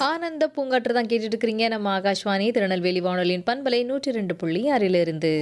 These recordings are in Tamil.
ஆனந்த பூங்காற்று தான் கேட்டுட்டு இருக்கிறீங்க நம்ம ஆகாஷ்வாணி திருநெல்வேலி வானொலியின் பண்பலை நூற்றி ரெண்டு புள்ளி ஆறிலிருந்து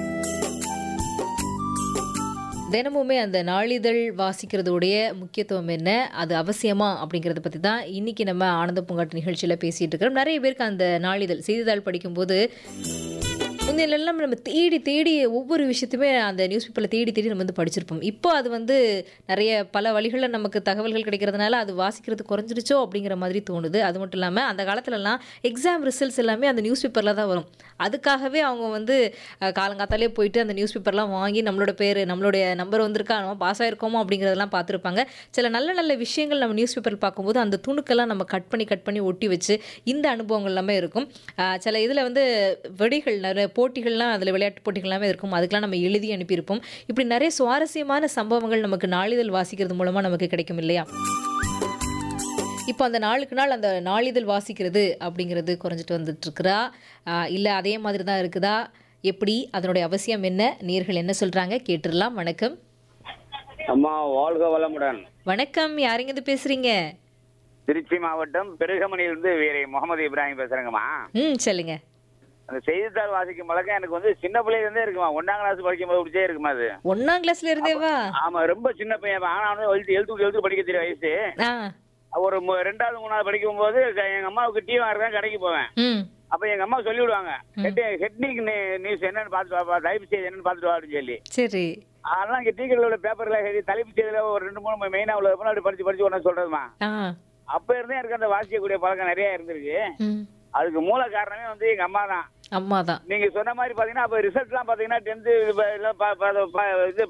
தினமுமே அந்த நாளிதழ் வாசிக்கிறதுடைய முக்கியத்துவம் என்ன அது அவசியமா அப்படிங்கிறத பற்றி தான் இன்னைக்கு நம்ம ஆனந்த பூங்காட்டு நிகழ்ச்சியில் பேசிட்டு இருக்கிறோம் நிறைய பேருக்கு அந்த நாளிதழ் செய்தித்தாள் படிக்கும்போது முந்தையெல்லாம் நம்ம தேடி தேடி ஒவ்வொரு விஷயத்தையுமே அந்த நியூஸ் பேப்பரில் தேடி தேடி நம்ம வந்து படிச்சிருப்போம் இப்போ அது வந்து நிறைய பல வழிகளில் நமக்கு தகவல்கள் கிடைக்கிறதுனால அது வாசிக்கிறது குறைஞ்சிருச்சோ அப்படிங்கிற மாதிரி தோணுது அது மட்டும் இல்லாமல் அந்த காலத்துலலாம் எக்ஸாம் ரிசல்ட்ஸ் எல்லாமே அந்த நியூஸ் பேப்பரில் தான் வரும் அதுக்காகவே அவங்க வந்து அஹ், காலங்காத்தாலே போயிட்டு அந்த நியூஸ் பேப்பர்லாம் வாங்கி நம்மளோட பேர் நம்மளுடைய நம்பர் வந்திருக்கா நம்ம பாஸ் ஆயிருக்கோமோ அப்படிங்கிறதெல்லாம் பார்த்துருப்பாங்க சில நல்ல நல்ல விஷயங்கள் நம்ம நியூஸ் பேப்பரில் பார்க்கும்போது அந்த துணுக்கெல்லாம் நம்ம கட் பண்ணி கட் பண்ணி ஒட்டி வச்சு இந்த அனுபவங்கள் எல்லாமே இருக்கும் அஹ், சில இதில் வந்து வெடிகள் நிறைய போட்டிகள்லாம் அதில் விளையாட்டு போட்டிகள் எல்லாமே இருக்கும் அதுக்கெல்லாம் நம்ம எழுதி அனுப்பியிருப்போம் இப்படி நிறைய சுவாரஸ்யமான சம்பவங்கள் நமக்கு நாளிதழ் வாசிக்கிறது மூலமாக நமக்கு கிடைக்கும் இல்லையா இப்போ அந்த நாளுக்கு நாள் அந்த நாளிதழ் வாசிக்கிறது அப்படிங்கிறது குறைஞ்சிட்டு வந்துட்டு இருக்கிறா இல்லை அதே மாதிரி தான் இருக்குதா எப்படி அதனுடைய அவசியம் என்ன நேர்கள் என்ன சொல்கிறாங்க கேட்டுடலாம் வணக்கம் அம்மா வாழ்க வளமுடன் வணக்கம் யாருங்க பேசுகிறீங்க திருச்சி மாவட்டம் பெருகமணியிலிருந்து வீரை முகமது இப்ராஹிம் பேசுறேங்கம்மா ம் சொல்லுங்க அந்த செய்தித்தாள் வாசிக்கும் பழக்கம் எனக்கு வந்து சின்ன பிள்ளையில இருந்தே இருக்குமா ஒன்னாம் கிளாஸ் படிக்கும் போது பிடிச்சே இருக்குமா அது ஒன்றாம் கிளாஸ்ல இருந்தேவா ஆமா ரொம்ப சின்ன பையன் ஆனா வந்து எழுத்து எழுத்து எழுத்து படிக்க தெரிய வயசு ஆ ஒரு மு- ரெண்டாவது மூணாவது படிக்கும் போது க- எங்க அம்மாவுக்கு டீ வாங்குறதா கடைக்கு போவேன் ம் அப்ப எங்க அம்மா சொல்லி விடுவாங்க ஹெட் ஹெட்னிக் நியூஸ் என்னன்னு பார்த்துட்டு வா தலைப்பு செய்தி என்னன்னு பார்த்துட்டு வா அப்படின்னு சொல்லி சரி அதெல்லாம் இங்க டீ கடையில் உள்ள பேப்பர்ல எழுதி தலைப்பு செய்தியில ஒரு ரெண்டு மூணு மெயினா உள்ள அப்படி படிச்சு படிச்சு ஒன்னு சொல்றதுமா ஆ அப்ப இருந்தே எனக்கு அந்த வாசிக்கக்கூடிய பழக்கம் நிறைய இருந்திருக்கு ம் அதுக்கு மூல காரணமே வந்து எங்க அம்மா தான் அம்மா தான் நீங்க சொன்ன மாதிரி பாத்தீங்கன்னா அப்ப ரிசல்ட் எல்லாம் பாத்தீங்கன்னா டென்த் இது